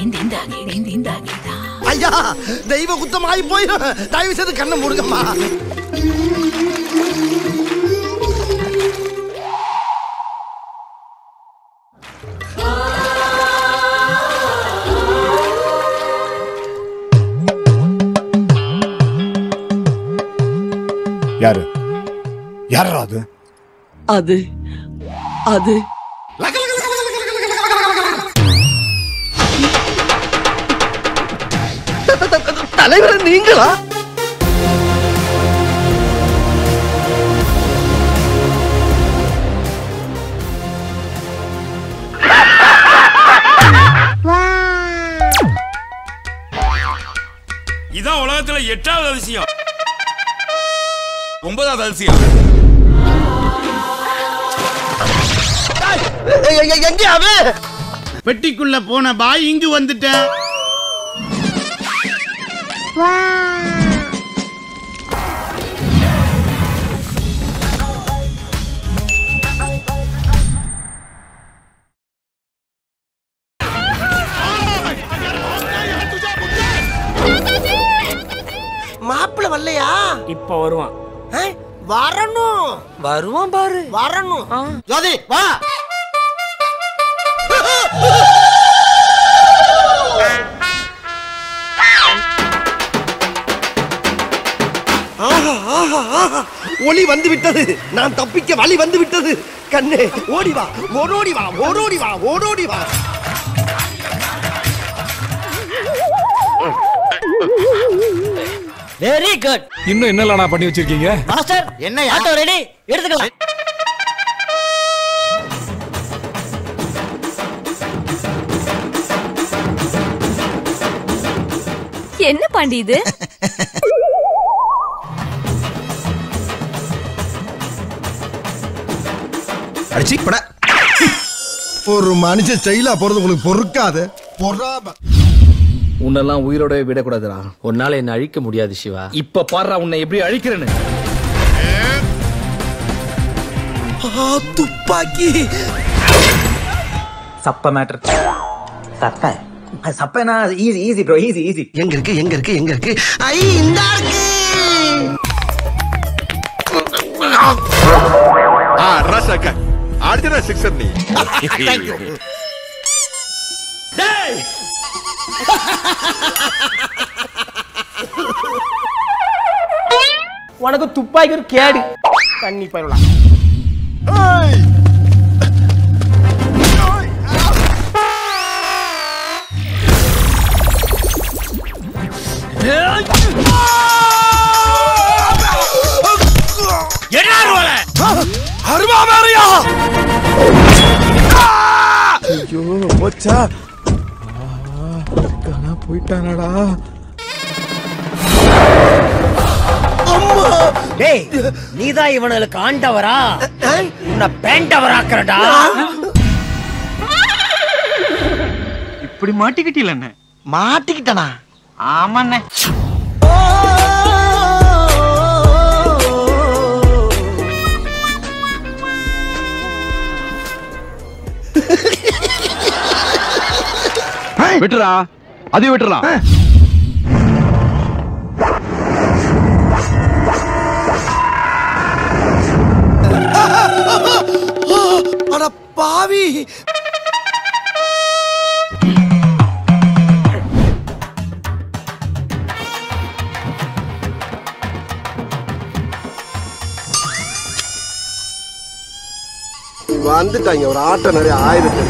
ஐயா தெய்வ குத்தமாயி போயிடும் தயவு செய்து கண்ணை மூடுங்கம்மா யாரு யாரா அது அது அது தலைவர் நீங்களா இதான் உலகத்துல எட்டாவது அதிசயம் ஒன்பதாவது அதிசயம் எங்கேயாவே பெட்டிக்குள்ள போன பாய் இங்கு வந்துட்டேன் மாப்பிள்ள வரலையா இப்ப வருவான் ஆ? வரணும் வருவான் பாரு வரணும் ஜோதி வா ஆஹா, ஆஹா, ஆஹா. ஒளி வந்து விட்டது நான் தப்பிக்க வழி வந்து விட்டது கண்ணே ஓடி வா ஓடோடி வா ஓடோடி வா ஓடோடி வா வெரி குட் இன்னும் என்னலடா பண்ணி வச்சிருக்கீங்க மாஸ்டர் என்ன ஆட்டோ ரெடி எடுத்துக்கலாம் என்ன பாண்டி இது அடிச்சு பட ஒரு மனுஷன் செயலா போறது உங்களுக்கு பொறுக்காது பொறாம உன்னெல்லாம் உயிரோட விடக்கூடாதுடா உன்னால என்ன அழிக்க முடியாது சிவா இப்ப பாடுறா உன்னை எப்படி அழிக்கிறேன்னு துப்பாக்கி சப்ப மேட்டர் சப்ப சப்பனா easy easy bro easy easy எங்க இருக்கு எங்க இருக்கு எங்க இருக்கு ஐ இந்த இருக்கு அடுத்த சிக்ஸர் நீ உனக்கு துப்பாக்கி ஒரு கேடு தண்ணி போயிடலாம் அருவா வேறையா ஐயோ போச்சா காணா போயிட்டானடா டேய் நீதான் இவனுக்கு ஆண்டவரா உன்னை பேண்டவராக்குறடா இப்படி மாட்டிக்கிட்டீல என்ன மாட்டிக்கிட்டனா ஆமாண்ணே விட்டுறா அதையும் விட்டுறலாம் அட பாவி வந்துட்டாங்க ஒரு ஆட்டோ நிறைய ஆயிரத்து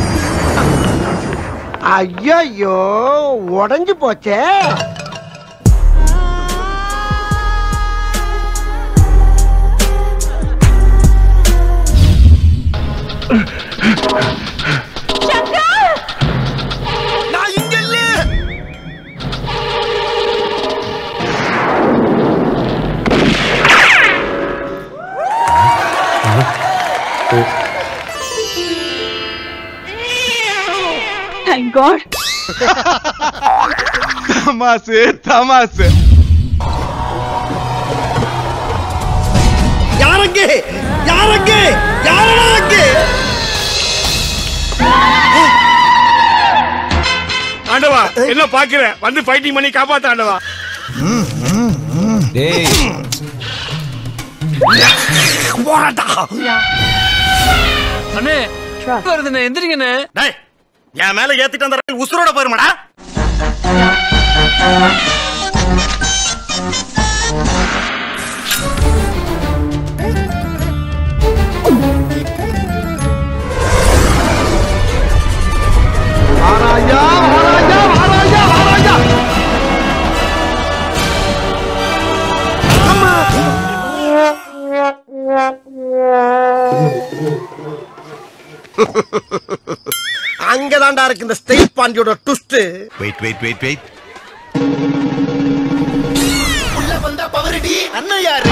ஐயோ உடஞ்சு போச்சே நான் இங்க இல்ல தேங்க் காட் தமாசு தமாசு யாரங்கே யாரங்கே யாரங்கே ஆண்டவா என்ன பாக்குற வந்து ஃபைட்டிங் பண்ணி காப்பாத்த ஆண்டவா போராட்டா அண்ணே வருதுண்ணே எந்திரிங்கண்ணே டேய் என் மேல ஏத்திட்டு அந்த ரயில் உசுரோட போயிருமாடா மகாராஜா மகாராஜா மகாராஜா மகாராஜா அங்கதான்டா இருக்கு இந்த ஸ்டைல் பாண்டியோட twist wait wait wait wait அண்ணன் யாரு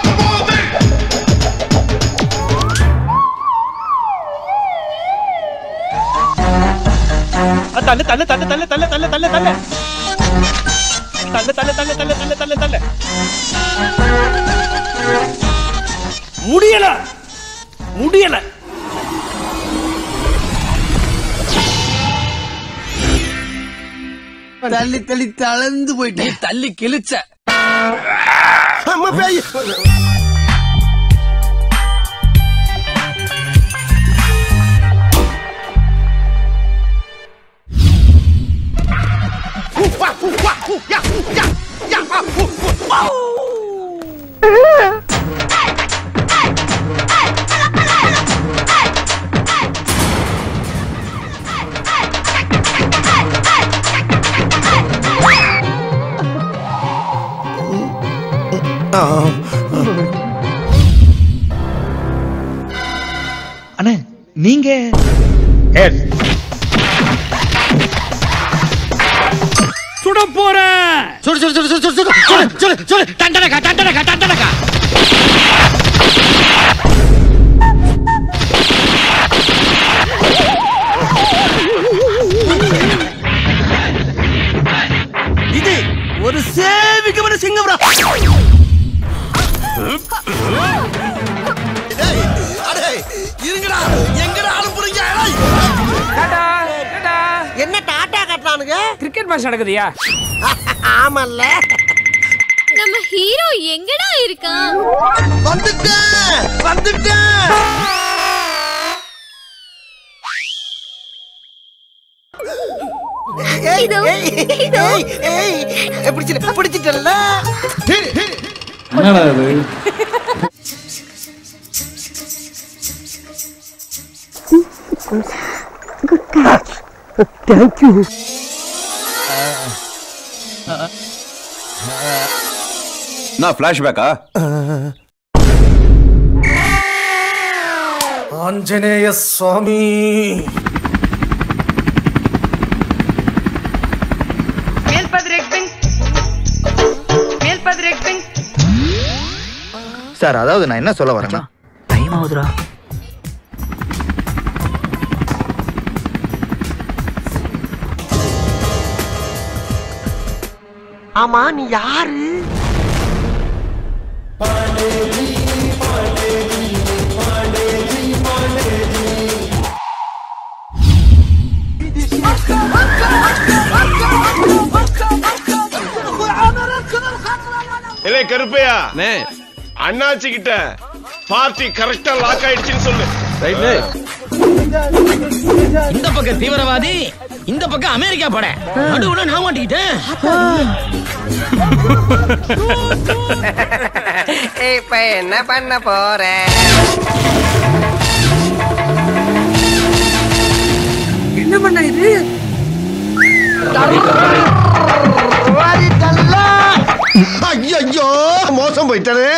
தள்ளு தள்ளு தள்ளு தள்ளு தள்ளு தள்ளு தள்ளு தள்ளு தள்ளு தள்ளு தள்ளு தள்ளு தள்ளு தள்ளு தள்ளு முடியல முடியல தள்ளி தள்ளி தளர்ந்து போயிட்டேன் தள்ளி கிழிச்ச அம்மா பேய் உப்பா, உப்பா, உ, யா, உ, யா, யா, ஆ, உ, உ, ஆ. அண்ணே நீங்க சுட போறேன் சொல்லு சொல்லு சொல்லு சொல்லு சொல்லு சொல்லு சொல்லு சொல்லு டண்டனக்கா டண்டனக்கா டண்டனக்கா இது ஒரு சேவிக்கமான சிங்கம்ரா டேய், அடே, இருங்கடா எங்கடா அனுப்புறீங்க ஏய். என்ன டாட்டா கட்டுறானுங்க கிரிக்கெட் மேட்ச் நடக்குதுயா ஆமல்ல நம்ம ஹீரோ எங்கடா இருக்கான் வந்துட்டேன் வந்துட்டேன் ஏய், இதோ, ஏய், இதோ. ஏய், ஏய், பிடிச்சிட்ட பிடிச்சிட்டல்ல நான் பிளாஷ்பேக்கா ஆஞ்சநேய சுவாமி சார் அதாவது நான் என்ன சொல்ல வரேன்னா டைம் ஆகுதுடா ஆமா நீ யாரு இல்லை கருப்பையா அண்ணாச்சி கிட்ட பார்ட்டி கரெக்டா லாக் ஆயிடுச்சுன்னு சொல்லு இந்த பக்கம் தீவிரவாதி இந்த பக்கம் அமெரிக்கா பட நடுவுல நான் மாட்டிக்கிட்டேன் இப்ப என்ன பண்ண போற என்ன பண்ண இது ஐயோ மோசம் போயிட்டானே